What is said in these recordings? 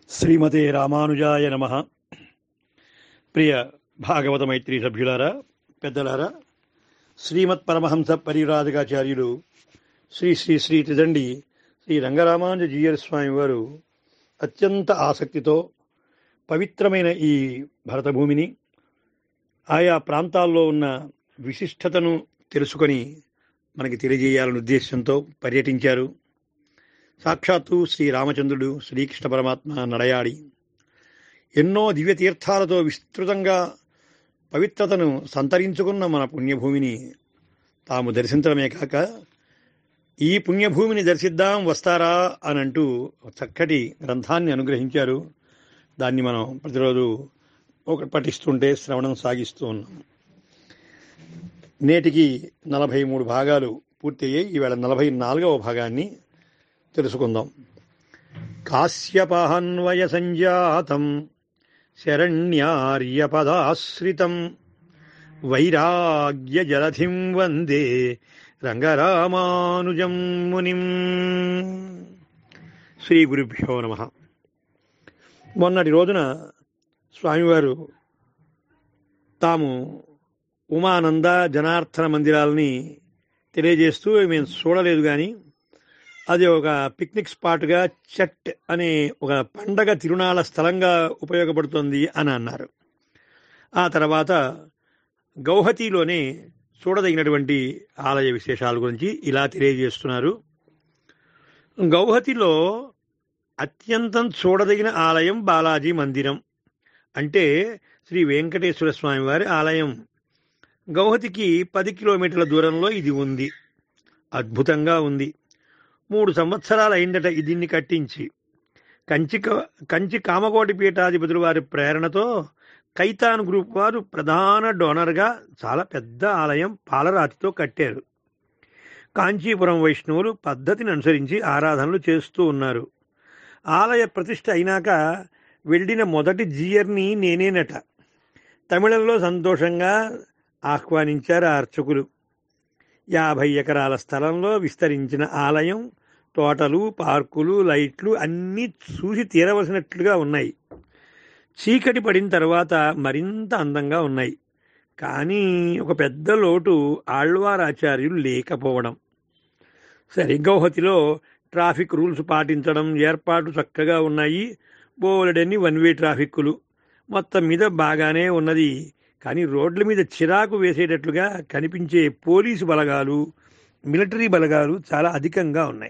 శ్రీమతే రామానుజాయ నమ ప్రియ భాగవత మైత్రి సభ్యులారా పెద్దలారా శ్రీమత్ పరమహంస పరిరాజకాచార్యులు శ్రీ శ్రీ శ్రీ త్రిదండి శ్రీ రంగరామానుజ జీయర్ స్వామి వారు అత్యంత ఆసక్తితో పవిత్రమైన ఈ భరతభూమిని ఆయా ప్రాంతాల్లో ఉన్న విశిష్టతను తెలుసుకొని మనకి తెలియజేయాలనే ఉద్దేశంతో పర్యటించారు సాక్షాత్తు శ్రీ రామచంద్రుడు శ్రీకృష్ణ పరమాత్మ నడయాడి ఎన్నో దివ్య తీర్థాలతో విస్తృతంగా పవిత్రతను సంతరించుకున్న మన పుణ్యభూమిని తాము దర్శించడమే కాక ఈ పుణ్యభూమిని దర్శిద్దాం వస్తారా అని అంటూ చక్కటి గ్రంథాన్ని అనుగ్రహించారు దాన్ని మనం ప్రతిరోజు ఒక పఠిస్తుంటే శ్రవణం సాగిస్తూ ఉన్నాం నేటికి నలభై మూడు భాగాలు పూర్తయ్యాయి ఈవేళ నలభై నాలుగవ భాగాన్ని తెలుసుకుందాం కాశ్యపాన్వయ సంజాతం శరణ్యార్యపదాశ్రితం వైరాగ్య జలధిం వందే రంగరామానుజం మునిం శ్రీ గురుభ్యో నమ మొన్నటి రోజున స్వామివారు తాము ఉమానంద జనార్దన మందిరాలని తెలియజేస్తూ మేము చూడలేదు కానీ అది ఒక పిక్నిక్ స్పాట్గా చట్ అనే ఒక పండగ తిరునాళ్ళ స్థలంగా ఉపయోగపడుతుంది అని అన్నారు ఆ తర్వాత గౌహతిలోనే చూడదగినటువంటి ఆలయ విశేషాల గురించి ఇలా తెలియజేస్తున్నారు గౌహతిలో అత్యంతం చూడదగిన ఆలయం బాలాజీ మందిరం అంటే శ్రీ వెంకటేశ్వర స్వామి వారి ఆలయం గౌహతికి పది కిలోమీటర్ల దూరంలో ఇది ఉంది అద్భుతంగా ఉంది మూడు సంవత్సరాలు అయిందట దీన్ని కట్టించి కంచి కంచి కామకోటి పీఠాధిపతుల వారి ప్రేరణతో కైతాన్ గ్రూప్ వారు ప్రధాన డోనర్గా చాలా పెద్ద ఆలయం పాలరాతితో కట్టారు కాంచీపురం వైష్ణవులు పద్ధతిని అనుసరించి ఆరాధనలు చేస్తూ ఉన్నారు ఆలయ ప్రతిష్ఠ అయినాక వెళ్ళిన మొదటి జీయర్ని నేనేనట తమిళంలో సంతోషంగా ఆహ్వానించారు ఆ అర్చకులు యాభై ఎకరాల స్థలంలో విస్తరించిన ఆలయం తోటలు పార్కులు లైట్లు అన్నీ చూసి తీరవలసినట్లుగా ఉన్నాయి చీకటి పడిన తర్వాత మరింత అందంగా ఉన్నాయి కానీ ఒక పెద్ద లోటు ఆళ్వారాచార్యులు లేకపోవడం సరే గౌహతిలో ట్రాఫిక్ రూల్స్ పాటించడం ఏర్పాటు చక్కగా ఉన్నాయి బోలెడన్ని వన్ వే ట్రాఫిక్లు మొత్తం మీద బాగానే ఉన్నది కానీ రోడ్ల మీద చిరాకు వేసేటట్లుగా కనిపించే పోలీసు బలగాలు మిలిటరీ బలగాలు చాలా అధికంగా ఉన్నాయి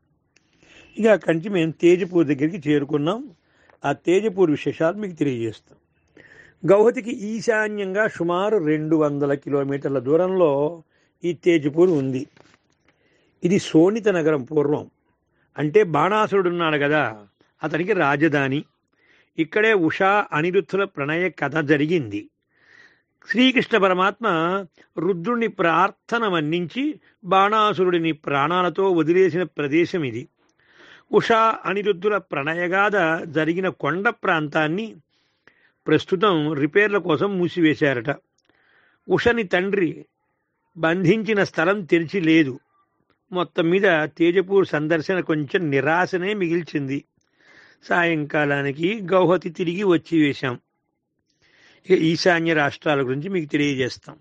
ఇక కంచి మేము తేజపూర్ దగ్గరికి చేరుకున్నాం ఆ తేజపూర్ విశేషాలు మీకు తెలియజేస్తాం గౌహతికి ఈశాన్యంగా సుమారు రెండు వందల కిలోమీటర్ల దూరంలో ఈ తేజపూర్ ఉంది ఇది సోనిత నగరం పూర్వం అంటే బాణాసురుడు ఉన్నాడు కదా అతనికి రాజధాని ఇక్కడే ఉషా అనిరుద్ధుల ప్రణయ కథ జరిగింది శ్రీకృష్ణ పరమాత్మ రుద్రుని ప్రార్థన మన్నించి బాణాసురుడిని ప్రాణాలతో వదిలేసిన ప్రదేశం ఇది ఉషా అనిరుద్ధుల ప్రణయగాథ జరిగిన కొండ ప్రాంతాన్ని ప్రస్తుతం రిపేర్ల కోసం మూసివేశారట ఉషని తండ్రి బంధించిన స్థలం తెరిచి లేదు మొత్తం మీద తేజపూర్ సందర్శన కొంచెం నిరాశనే మిగిల్చింది సాయంకాలానికి గౌహతి తిరిగి వచ్చి వేశాం ఇక ఈశాన్య రాష్ట్రాల గురించి మీకు తెలియజేస్తాం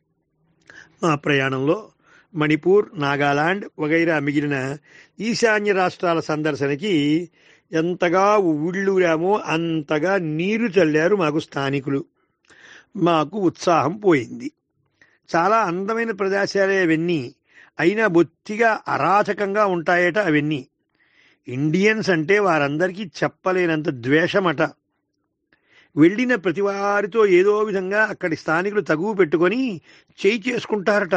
మా ప్రయాణంలో మణిపూర్ నాగాలాండ్ వగైరా మిగిలిన ఈశాన్య రాష్ట్రాల సందర్శనకి ఎంతగా ఉళ్ళూరామో అంతగా నీరు చల్లారు మాకు స్థానికులు మాకు ఉత్సాహం పోయింది చాలా అందమైన ప్రదేశాలే అవన్నీ అయినా బొత్తిగా అరాచకంగా ఉంటాయట అవన్నీ ఇండియన్స్ అంటే వారందరికీ చెప్పలేనంత ద్వేషమట వెళ్ళిన ప్రతి వారితో ఏదో విధంగా అక్కడి స్థానికులు తగువ పెట్టుకొని చేయి చేసుకుంటారట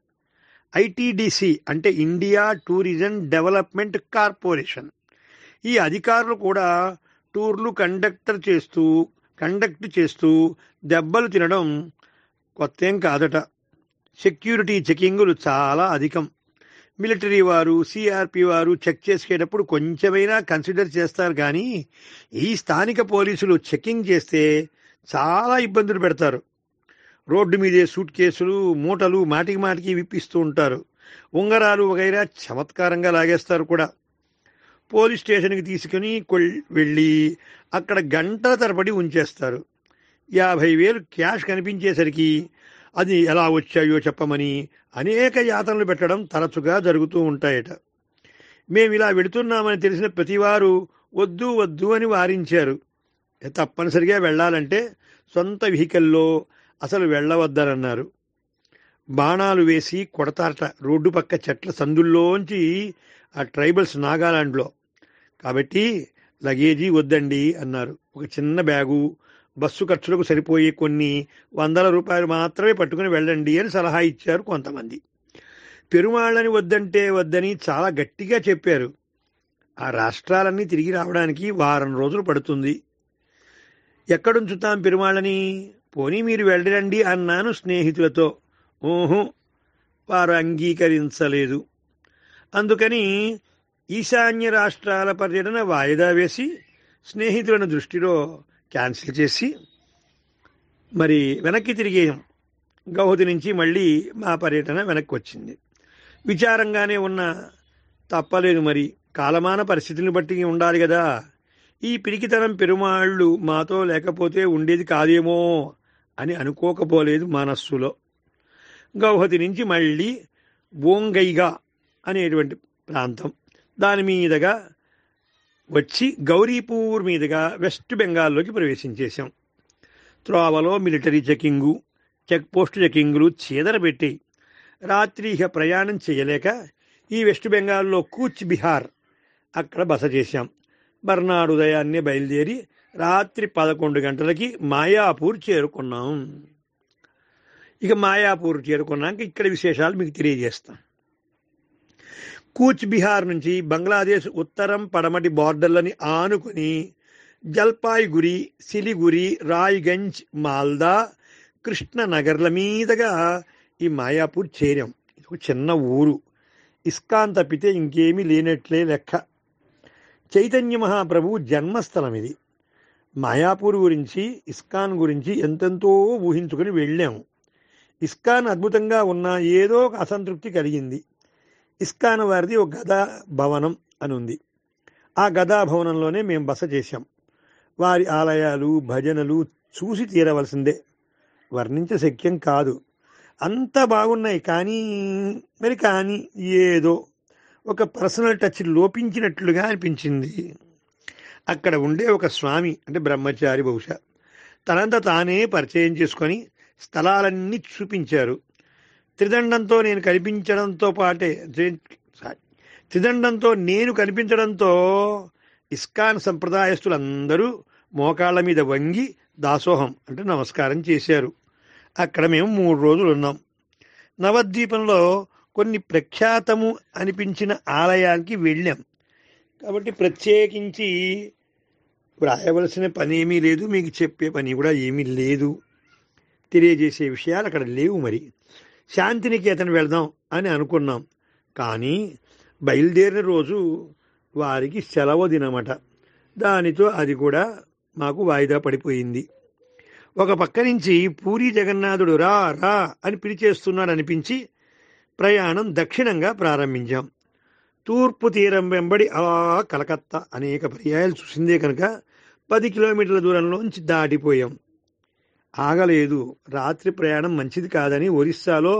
ఐటీడీసీ అంటే ఇండియా టూరిజం డెవలప్మెంట్ కార్పొరేషన్ ఈ అధికారులు కూడా టూర్లు కండక్టర్ చేస్తూ కండక్ట్ చేస్తూ దెబ్బలు తినడం కొత్తేం కాదట సెక్యూరిటీ చెకింగులు చాలా అధికం మిలిటరీ వారు సిఆర్పి వారు చెక్ చేసేటప్పుడు కొంచెమైనా కన్సిడర్ చేస్తారు కానీ ఈ స్థానిక పోలీసులు చెకింగ్ చేస్తే చాలా ఇబ్బందులు పెడతారు రోడ్డు మీదే సూట్ కేసులు మూటలు మాటికి మాటికి విప్పిస్తూ ఉంటారు ఉంగరాలు వగైరా చమత్కారంగా లాగేస్తారు కూడా పోలీస్ స్టేషన్కి తీసుకుని కొల్- వెళ్ళి అక్కడ గంటల తరబడి ఉంచేస్తారు యాభై వేలు క్యాష్ కనిపించేసరికి అది ఎలా వచ్చాయో చెప్పమని అనేక యాతనలు పెట్టడం తరచుగా జరుగుతూ ఉంటాయట మేము ఇలా వెళుతున్నామని తెలిసిన ప్రతివారు వద్దు వద్దు అని వారించారు తప్పనిసరిగా వెళ్ళాలంటే సొంత వెహికల్లో అసలు వెళ్ళవద్దనన్నారు బాణాలు వేసి కొడతారట రోడ్డు పక్క చెట్ల సందుల్లోంచి ఆ ట్రైబల్స్ నాగాలాండ్లో కాబట్టి లగేజీ వద్దండి అన్నారు ఒక చిన్న బ్యాగు బస్సు ఖర్చులకు సరిపోయే కొన్ని వందల రూపాయలు మాత్రమే పట్టుకుని వెళ్ళండి అని సలహా ఇచ్చారు కొంతమంది పెరుమాళ్ళని వద్దంటే వద్దని చాలా గట్టిగా చెప్పారు ఆ రాష్ట్రాలన్నీ తిరిగి రావడానికి వారం రోజులు పడుతుంది ఎక్కడుంచుతాం పెరుమాళ్ళని పోనీ మీరు వెళ్ళండి అన్నాను స్నేహితులతో ఊహు వారు అంగీకరించలేదు అందుకని ఈశాన్య రాష్ట్రాల పర్యటన వాయిదా వేసి స్నేహితులను దృష్టిలో క్యాన్సిల్ చేసి మరి వెనక్కి తిరిగేయం గౌహతి నుంచి మళ్ళీ మా పర్యటన వెనక్కి వచ్చింది విచారంగానే ఉన్న తప్పలేదు మరి కాలమాన పరిస్థితులను బట్టి ఉండాలి కదా ఈ పిరికితనం పెరుమాళ్ళు మాతో లేకపోతే ఉండేది కాదేమో అని అనుకోకపోలేదు మనస్సులో గౌహతి నుంచి మళ్ళీ బోంగైగా అనేటువంటి ప్రాంతం దాని మీదుగా వచ్చి గౌరీపూర్ మీదుగా వెస్ట్ బెంగాల్లోకి ప్రవేశించేశాం త్రోవలో మిలిటరీ చెకింగు చెక్ పోస్ట్ చెకింగులు చీదర పెట్టి రాత్రి ఇక ప్రయాణం చేయలేక ఈ వెస్ట్ బెంగాల్లో కూచ్ బిహార్ అక్కడ బస చేశాం మర్నాడు ఉదయాన్నే బయలుదేరి రాత్రి పదకొండు గంటలకి మాయాపూర్ చేరుకున్నాం ఇక మాయాపూర్ చేరుకున్నాక ఇక్కడ విశేషాలు మీకు తెలియజేస్తాం కూచ్ బిహార్ నుంచి బంగ్లాదేశ్ ఉత్తరం పడమటి బార్డర్లని ఆనుకుని జల్పాయిగురి సిలిగురి రాయ్గంజ్ మాల్దా కృష్ణనగర్ల మీదుగా ఈ మాయాపూర్ చేరాం ఇది ఒక చిన్న ఊరు ఇస్కాన్ తప్పితే ఇంకేమీ లేనట్లే లెక్క చైతన్య మహాప్రభు జన్మస్థలం ఇది మాయాపూర్ గురించి ఇస్కాన్ గురించి ఎంతెంతో ఊహించుకుని వెళ్ళాము ఇస్కాన్ అద్భుతంగా ఉన్న ఏదో ఒక అసంతృప్తి కలిగింది ఇస్కాన్ వారిది ఒక గదా భవనం అని ఉంది ఆ గదా భవనంలోనే మేము బస చేశాం వారి ఆలయాలు భజనలు చూసి తీరవలసిందే వర్ణించ శక్యం కాదు అంత బాగున్నాయి కానీ మరి కానీ ఏదో ఒక పర్సనల్ టచ్ లోపించినట్లుగా అనిపించింది అక్కడ ఉండే ఒక స్వామి అంటే బ్రహ్మచారి బహుశా తనంత తానే పరిచయం చేసుకొని స్థలాలన్నీ చూపించారు త్రిదండంతో నేను కనిపించడంతో పాటే సారీ త్రిదండంతో నేను కనిపించడంతో ఇస్కాన్ సంప్రదాయస్తులందరూ మోకాళ్ళ మీద వంగి దాసోహం అంటే నమస్కారం చేశారు అక్కడ మేము మూడు రోజులు ఉన్నాం నవద్వీపంలో కొన్ని ప్రఖ్యాతము అనిపించిన ఆలయానికి వెళ్ళాం కాబట్టి ప్రత్యేకించి వ్రాయవలసిన పని ఏమీ లేదు మీకు చెప్పే పని కూడా ఏమీ లేదు తెలియజేసే విషయాలు అక్కడ లేవు మరి శాంతినికేతన్ వెళదాం అని అనుకున్నాం కానీ బయలుదేరిన రోజు వారికి సెలవు దినమట దానితో అది కూడా మాకు వాయిదా పడిపోయింది ఒక పక్క నుంచి పూరి జగన్నాథుడు రా రా అని పిలిచేస్తున్నాడు అనిపించి ప్రయాణం దక్షిణంగా ప్రారంభించాం తూర్పు తీరం వెంబడి అలా కలకత్తా అనేక పర్యాయాలు చూసిందే కనుక పది కిలోమీటర్ల దూరంలోంచి దాటిపోయాం ఆగలేదు రాత్రి ప్రయాణం మంచిది కాదని ఒరిస్సాలో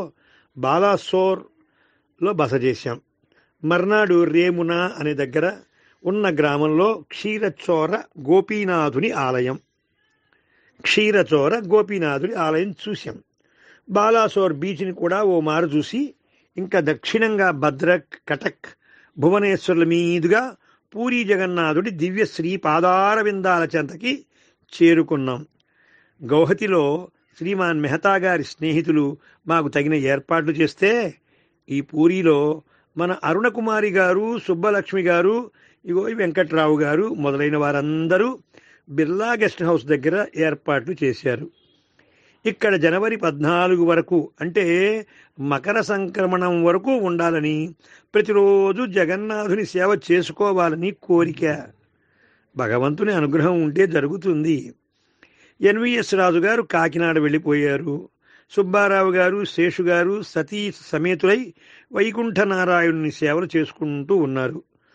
బాలాసోర్లో బస చేశాం మర్నాడు రేమున అనే దగ్గర ఉన్న గ్రామంలో క్షీరచోర గోపీనాథుని ఆలయం క్షీరచోర గోపీనాథుని ఆలయం చూశాం బాలాసోర్ బీచ్ని కూడా ఓ మారు చూసి ఇంకా దక్షిణంగా భద్రక్ కటక్ భువనేశ్వర్ల మీదుగా పూరి జగన్నాథుడి దివ్య శ్రీ పాదార విందాల చెంతకి చేరుకున్నాం గౌహతిలో శ్రీమాన్ మెహతా గారి స్నేహితులు మాకు తగిన ఏర్పాట్లు చేస్తే ఈ పూరిలో మన అరుణకుమారి గారు సుబ్బలక్ష్మి గారు ఇగో ఈ వెంకట్రావు గారు మొదలైన వారందరూ బిర్లా గెస్ట్ హౌస్ దగ్గర ఏర్పాట్లు చేశారు ఇక్కడ జనవరి పద్నాలుగు వరకు అంటే మకర సంక్రమణం వరకు ఉండాలని ప్రతిరోజు జగన్నాథుని సేవ చేసుకోవాలని కోరిక భగవంతుని అనుగ్రహం ఉంటే జరుగుతుంది ఎన్విఎస్ రాజు గారు కాకినాడ వెళ్ళిపోయారు సుబ్బారావు గారు శేషు గారు సతీ సమేతులై వైకుంఠ నారాయణుని సేవలు చేసుకుంటూ ఉన్నారు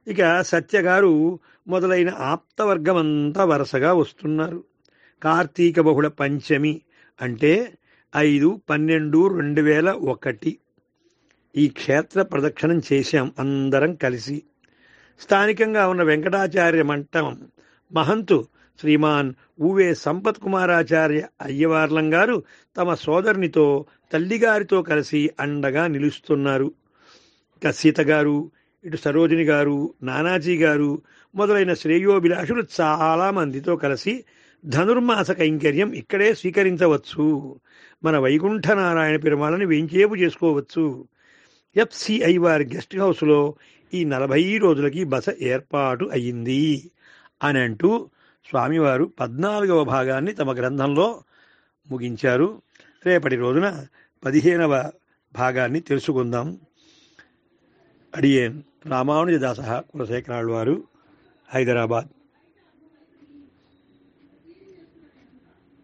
ఇక సత్యగారు మొదలైన ఆప్తవర్గమంతా వరుసగా వస్తున్నారు కార్తీక బహుళ పంచమి అంటే ఐదు పన్నెండు రెండు వేల ఒకటి ఈ క్షేత్ర ప్రదక్షిణం చేశాం అందరం కలిసి స్థానికంగా ఉన్న వెంకటాచార్య మంటపం మహంతు శ్రీమాన్ ఊవే సంపత్ కుమారాచార్య అయ్యవార్లం గారు తమ సోదరునితో తల్లిగారితో కలిసి అండగా నిలుస్తున్నారు ఇక సీత గారు ఇటు సరోజిని గారు నానాజీ గారు మొదలైన శ్రేయోభిలాషులు చాలా మందితో కలిసి ధనుర్మాస కైంకర్యం ఇక్కడే స్వీకరించవచ్చు మన వైకుంఠ నారాయణ పెరుమాళని వెంచేపు చేసుకోవచ్చు ఎఫ్సిఐ వారి గెస్ట్ హౌస్లో ఈ నలభై రోజులకి బస ఏర్పాటు అయ్యింది అని అంటూ స్వామివారు పద్నాలుగవ భాగాన్ని తమ గ్రంథంలో ముగించారు రేపటి రోజున పదిహేనవ భాగాన్ని తెలుసుకుందాం అడియేన్ రామానుజదాస కులశేఖరాళ్ళు వారు హైదరాబాద్